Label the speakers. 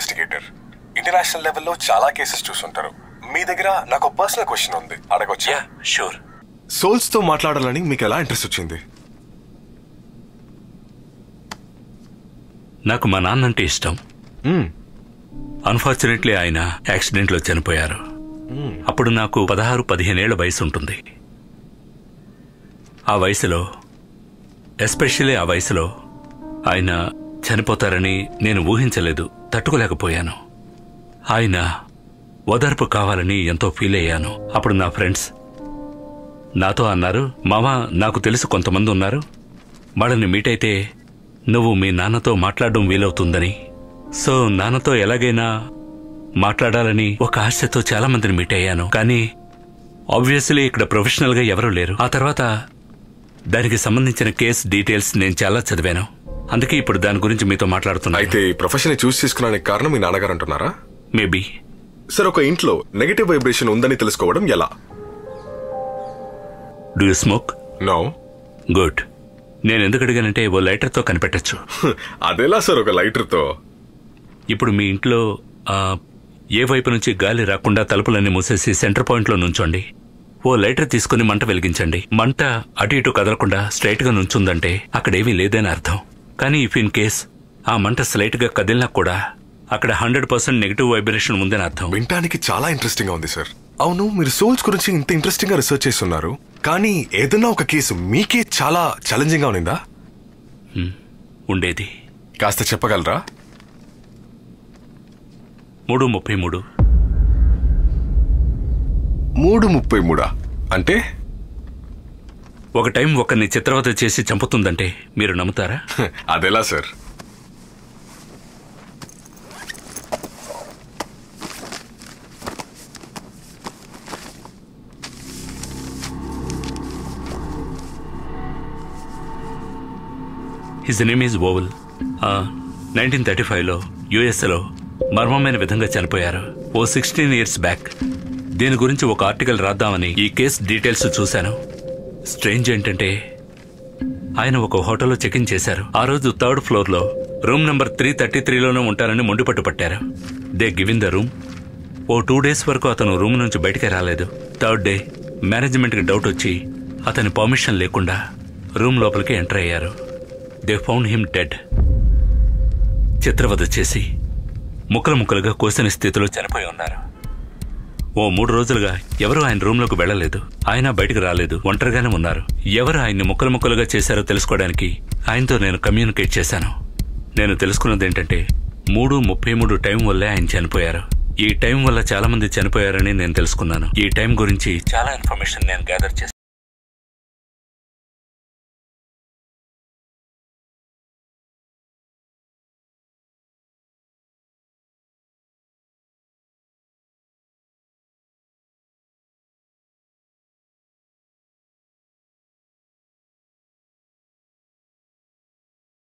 Speaker 1: Investigator international లెవెల్లో చాలా cases చూసుంటారు మీ దగ్గర నాకు పర్సనల్ క్వశ్చన్ ఉంది అడగొచ్చా
Speaker 2: యా షూర్
Speaker 1: సోల్స్ తో మాట్లాడాలని మీకు ఎలా ఇంట్రెస్ట్ వచ్చింది
Speaker 2: నాకు మా నాన్న అంటే ఇష్టం
Speaker 1: మ్మ్.
Speaker 2: అన్ఫార్చునేట్లీ ఆయన యాక్సిడెంట్లో చనిపోయారు అప్పుడు నాకు పదహారు పదిహేనేళ్ల వయసు ఉంటుంది ఆ వయసులో ఎస్పెషల్లీ ఆ వయసులో ఆయన చనిపోతారని నేను ఊహించలేదు తట్టుకోలేకపోయాను ఆయన ఓదార్పు కావాలని ఎంతో ఫీల్ అయ్యాను అప్పుడు నా ఫ్రెండ్స్ నాతో అన్నారు మామా నాకు తెలుసు కొంతమంది ఉన్నారు వాళ్ళని మీట్ అయితే నువ్వు మీ నాన్నతో మాట్లాడడం వీలవుతుందని సో నాన్నతో ఎలాగైనా మాట్లాడాలని ఒక ఆశతో చాలా మందిని మీట్ అయ్యాను కానీ ఆబ్వియస్లీ ఇక్కడ ప్రొఫెషనల్ గా ఎవరూ లేరు ఆ తర్వాత దానికి సంబంధించిన కేస్ డీటెయిల్స్ నేను చాలా చదివాను అందుకే ఇప్పుడు దాని గురించి మీతో మాట్లాడుతున్నా
Speaker 1: అయితే ఈ ప్రొఫెషన్ చూస్ చేసుకున్నానికి కారణం మీ నాన్నగారు అంటున్నారా
Speaker 2: మేబీ
Speaker 1: సార్ ఒక ఇంట్లో నెగటివ్ వైబ్రేషన్ ఉందని తెలుసుకోవడం ఎలా
Speaker 2: do you smoke
Speaker 1: no
Speaker 2: good నేను ఎందుకు అడిగానంటే ఓ లైటర్తో కనిపెట్టచ్చు
Speaker 1: అదెలా సార్ ఒక లైటర్ తో
Speaker 2: ఇప్పుడు మీ ఇంట్లో ఆ, ఏ వైపు నుంచి గాలి రాకుండా తలుపులన్నీ మూసేసి సెంటర్ పాయింట్లో నుంచోండి ఓ లైటర్ తీసుకుని మంట వెలిగించండి మంట అటు ఇటు కదలకుండా స్ట్రైట్ గా నుంచుందంటే అక్కడేమీ లేదని అర్థం కానీ ఇఫ్ ఇన్ కేస్ ఆ మంట స్లైట్ గా కదిలినా కూడా అక్కడ హండ్రెడ్ పర్సెంట్ నెగిటివ్ వైబ్రేషన్ ఉందని అర్థం
Speaker 1: వినటానికి చాలా ఇంట్రెస్టింగ్ గా ఉంది సార్ అవును మీరు సోల్స్ గురించి ఇంత ఇంట్రెస్టింగ్ గా రీసెర్చ్ చేస్తున్నారు కానీ ఏదన్నా ఒక కేసు మీకే చాలా ఛాలెంజింగ్ గా ఉన్నిందా
Speaker 2: ఉండేది
Speaker 1: కాస్త చెప్పగలరా
Speaker 2: మూడు ముప్పై మూడు
Speaker 1: మూడు ముప్పై మూడా అంటే
Speaker 2: ఒక టైం ఒకరిని చిత్రవత చేసి చంపుతుందంటే మీరు నమ్ముతారా
Speaker 1: అదెలా sir
Speaker 2: his name is Oval nineteen thirty ఫైవ్లో యుఎస్ఏలో మర్మమైన విధంగా చనిపోయారు ఓ సిక్స్టీన్ ఇయర్స్ బ్యాక్ దీని గురించి ఒక ఆర్టికల్ రాద్దామని ఈ కేస్ డీటెయిల్స్ చూశాను స్ట్రేంజ్ ఏంటంటే ఆయన ఒక హోటల్లో చెక్ ఇన్ చేశారు ఆ రోజు థర్డ్ ఫ్లోర్లో రూమ్ నెంబర్ త్రీ థర్టీ త్రీలోనే ఉంటారని మొండిపట్టు పట్టారు they given the room oh two days వరకు అతను రూమ్ నుంచి బయటికి రాలేదు థర్డ్ డే మేనేజ్మెంట్కి డౌట్ వచ్చి అతని పర్మిషన్ లేకుండా రూమ్ లోపలికి ఎంటర్ అయ్యారు దే ఫౌండ్ హిమ్ డెడ్ చిత్రవద చేసి ముక్కలు ముక్కలుగా కోసిన స్థితిలో చనిపోయి ఉన్నారు ఓ మూడు రోజులుగా ఎవరు ఆయన రూమ్లోకి వెళ్ళలేదు ఆయన బయటకు రాలేదు ఒంటరిగానే ఉన్నారు ఎవరు ఆయన్ని ముక్కలు ముక్కలుగా చేశారో తెలుసుకోవడానికి ఆయనతో నేను కమ్యూనికేట్ చేశాను నేను తెలుసుకున్నది ఏంటంటే మూడు ముప్పై మూడు టైం వల్లే ఆయన చనిపోయారు ఈ టైం వల్ల చాలా మంది చనిపోయారని నేను తెలుసుకున్నాను ఈ టైం గురించి చాలా ఇన్ఫర్మేషన్ నేను గ్యాదర్ చేశాను